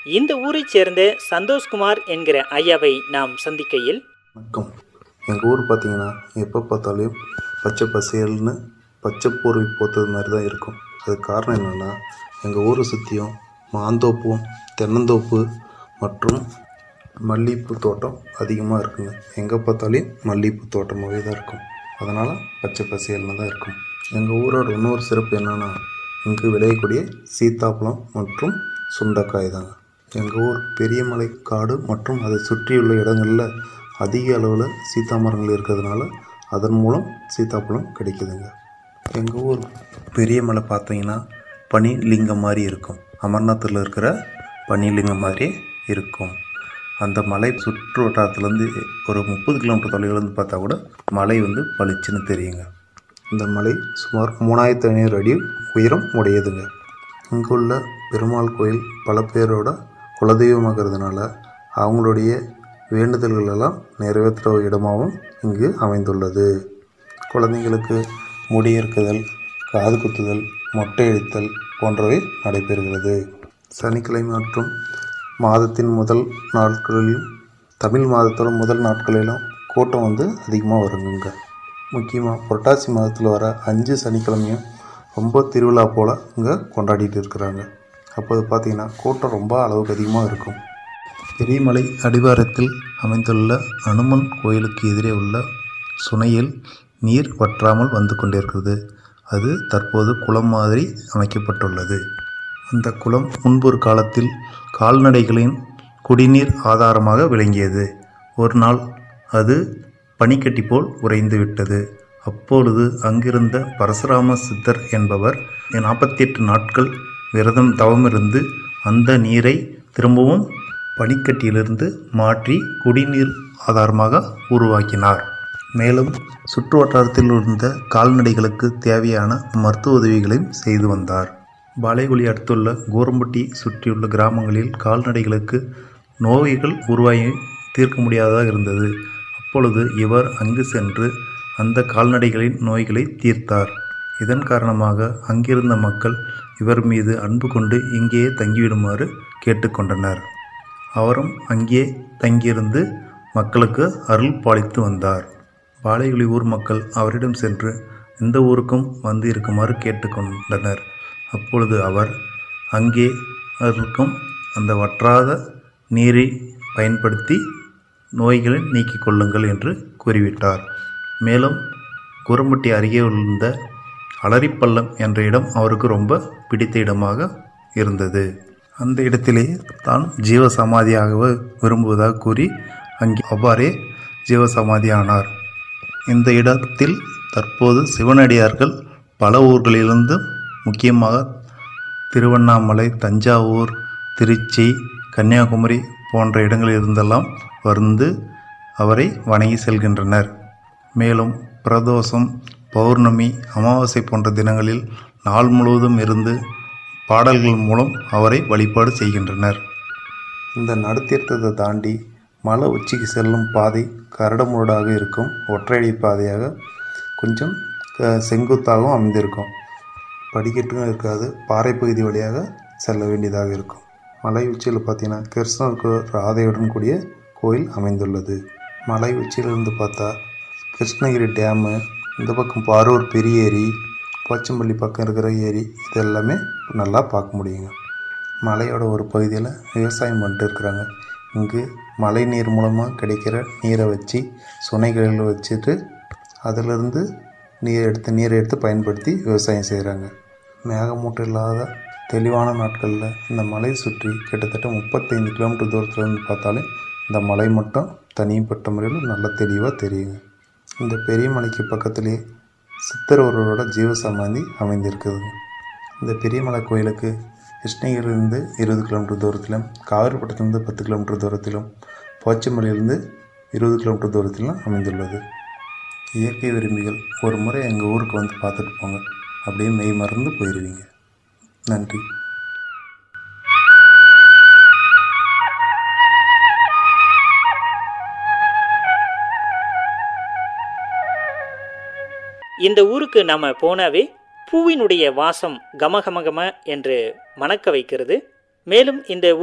இந்த ஊரைச் சேர்ந்த சந்தோஷ்குமார் என்கிற ஐயாவை நாம் சந்திக்கையில் வணக்கம் எங்கள் ஊர் பார்த்தீங்கன்னா எப்போ பார்த்தாலும் பச்சை பசேல்னு பச்சை போர்வை போத்தது மாதிரி தான் இருக்கும் அதுக்கு காரணம் என்னென்னா எங்கள் ஊரை சுற்றியும் மாந்தோப்பும் தென்னந்தோப்பு மற்றும் மல்லிகைப்பூ தோட்டம் அதிகமாக இருக்குங்க எங்கே பார்த்தாலும் மல்லிகைப்பூ தோட்டமாகவே தான் இருக்கும் அதனால் பச்சை பசேல்னு தான் இருக்கும் எங்கள் ஊரோட இன்னொரு சிறப்பு என்னென்னா இங்கு விளையக்கூடிய சீத்தாப்பழம் மற்றும் சுண்டைக்காய் தாங்க எங்கள் ஊர் பெரியமலை காடு மற்றும் அதை சுற்றியுள்ள இடங்களில் அதிக அளவில் சீத்தா மரங்கள் இருக்கிறதுனால அதன் மூலம் சீத்தாப்பழம் கிடைக்குதுங்க எங்கள் ஊர் பெரிய மலை பார்த்தீங்கன்னா பனி லிங்கம் மாதிரி இருக்கும் அமர்நாத்தில் இருக்கிற பனி லிங்கம் மாதிரி இருக்கும் அந்த மலை சுற்று வட்டாரத்துலேருந்து ஒரு முப்பது கிலோமீட்டர் தொலைவிலேருந்து பார்த்தா கூட மலை வந்து பளிச்சுன்னு தெரியுங்க இந்த மலை சுமார் மூணாயிரத்தி ஐநூறு அடி உயரம் உடையதுங்க இங்குள்ள பெருமாள் கோயில் பல பேரோட குலதெய்வமாகிறதுனால அவங்களுடைய வேண்டுதல்கள் எல்லாம் நிறைவேற்றுற இடமாகவும் இங்கு அமைந்துள்ளது குழந்தைங்களுக்கு முடியேற்குதல் காது குத்துதல் மொட்டை அடித்தல் போன்றவை நடைபெறுகிறது சனிக்கிழமை மற்றும் மாதத்தின் முதல் நாட்களிலும் தமிழ் மாதத்தோட முதல் நாட்களிலும் கூட்டம் வந்து அதிகமாக வருங்க முக்கியமாக புரட்டாசி மாதத்தில் வர அஞ்சு சனிக்கிழமையும் ரொம்ப திருவிழா போல் இங்கே கொண்டாடிட்டு இருக்கிறாங்க அப்போது பார்த்தீங்கன்னா கூட்டம் ரொம்ப அளவுக்கு அதிகமாக இருக்கும் பெரியமலை அடிவாரத்தில் அமைந்துள்ள அனுமன் கோயிலுக்கு எதிரே உள்ள சுனையில் நீர் வற்றாமல் வந்து கொண்டிருக்கிறது அது தற்போது குளம் மாதிரி அமைக்கப்பட்டுள்ளது அந்த குளம் முன்பொரு காலத்தில் கால்நடைகளின் குடிநீர் ஆதாரமாக விளங்கியது ஒரு நாள் அது பனிக்கட்டி போல் உறைந்து விட்டது அப்பொழுது அங்கிருந்த பரசுராம சித்தர் என்பவர் நாற்பத்தி எட்டு நாட்கள் விரதம் தவமிருந்து அந்த நீரை திரும்பவும் பனிக்கட்டியிலிருந்து மாற்றி குடிநீர் ஆதாரமாக உருவாக்கினார் மேலும் சுற்று வட்டாரத்தில் இருந்த கால்நடைகளுக்கு தேவையான மருத்துவ உதவிகளையும் செய்து வந்தார் பாலைகுழி அடுத்துள்ள கோரம்பட்டி சுற்றியுள்ள கிராமங்களில் கால்நடைகளுக்கு நோய்கள் உருவாகி தீர்க்க முடியாததாக இருந்தது அப்பொழுது இவர் அங்கு சென்று அந்த கால்நடைகளின் நோய்களை தீர்த்தார் இதன் காரணமாக அங்கிருந்த மக்கள் இவர் மீது அன்பு கொண்டு இங்கேயே தங்கிவிடுமாறு கேட்டுக்கொண்டனர் அவரும் அங்கே தங்கியிருந்து மக்களுக்கு அருள் பாலித்து வந்தார் பாலைகுழி ஊர் மக்கள் அவரிடம் சென்று இந்த ஊருக்கும் வந்து இருக்குமாறு கேட்டுக்கொண்டனர் அப்பொழுது அவர் அங்கே இருக்கும் அந்த வற்றாத நீரை பயன்படுத்தி நோய்களை நீக்கிக் கொள்ளுங்கள் என்று கூறிவிட்டார் மேலும் குரம்பட்டி அருகே உள்ள அலரிப்பள்ளம் என்ற இடம் அவருக்கு ரொம்ப பிடித்த இடமாக இருந்தது அந்த இடத்திலே தான் ஜீவசமாதியாக விரும்புவதாக கூறி அங்கே அவ்வாறே ஜீவசமாதி ஆனார் இந்த இடத்தில் தற்போது சிவனடியார்கள் பல ஊர்களிலிருந்து முக்கியமாக திருவண்ணாமலை தஞ்சாவூர் திருச்சி கன்னியாகுமரி போன்ற இடங்களிலிருந்தெல்லாம் வந்து அவரை வணங்கி செல்கின்றனர் மேலும் பிரதோஷம் பௌர்ணமி அமாவாசை போன்ற தினங்களில் நாள் முழுவதும் இருந்து பாடல்கள் மூலம் அவரை வழிபாடு செய்கின்றனர் இந்த நடுத்தீர்த்தத்தை தாண்டி மலை உச்சிக்கு செல்லும் பாதை கரடுமுரடாக இருக்கும் ஒற்றையடி பாதையாக கொஞ்சம் க- செங்குத்தாகவும் அமைந்திருக்கும் படிக்கட்டும் இருக்காது பாறை பகுதி வழியாக செல்ல வேண்டியதாக இருக்கும் மலை உச்சியில் பார்த்தீங்கன்னா கிருஷ்ணருக்கு ராதையுடன் கூடிய கோயில் அமைந்துள்ளது மலை உச்சியிலிருந்து பார்த்தா கிருஷ்ணகிரி டேமு இந்த பக்கம் பாரூர் பெரிய ஏரி போச்சம்பள்ளி பக்கம் இருக்கிற ஏரி இது எல்லாமே நல்லா பார்க்க முடியுங்க மலையோட ஒரு பகுதியில் விவசாயம் பண்ணிட்டு இருக்கிறாங்க இங்கு மழை நீர் மூலமாக கிடைக்கிற நீரை வச்சு சுனைகளில் வச்சுட்டு அதிலிருந்து நீர் எடுத்து நீரை எடுத்து பயன்படுத்தி விவசாயம் செய்கிறாங்க மேகமூட்டம் இல்லாத தெளிவான நாட்களில் இந்த மலையை சுற்றி கிட்டத்தட்ட முப்பத்தைந்து கிலோமீட்டர் தூரத்தில் இருந்து பார்த்தாலே இந்த மலை மட்டும் தனிப்பட்ட முறையில் நல்ல தெளிவாக தெரியுங்க இந்த பெரிய மலைக்கு பக்கத்திலே சித்தர் ஒருவரோட ஜீவசமாதி அமைந்திருக்குதுங்க இந்த பெரியமலை கோயிலுக்கு கிருஷ்ணகிரியிலிருந்து இருபது கிலோமீட்டர் தூரத்திலும் காவிரிப்பட்டத்திலிருந்து பத்து கிலோமீட்டர் தூரத்திலும் போச்சமலையிலிருந்து இருபது கிலோமீட்டர் தூரத்திலும் அமைந்துள்ளது இயற்கை விரும்பிகள் ஒரு முறை எங்கள் ஊருக்கு வந்து பார்த்துட்டு போங்க அப்படியே மெய் மறந்து போயிடுவீங்க நன்றி இந்த ஊருக்கு நாம போனாவே பூவினுடைய வாசம் கமகமகம என்று மணக்க வைக்கிறது மேலும் இந்த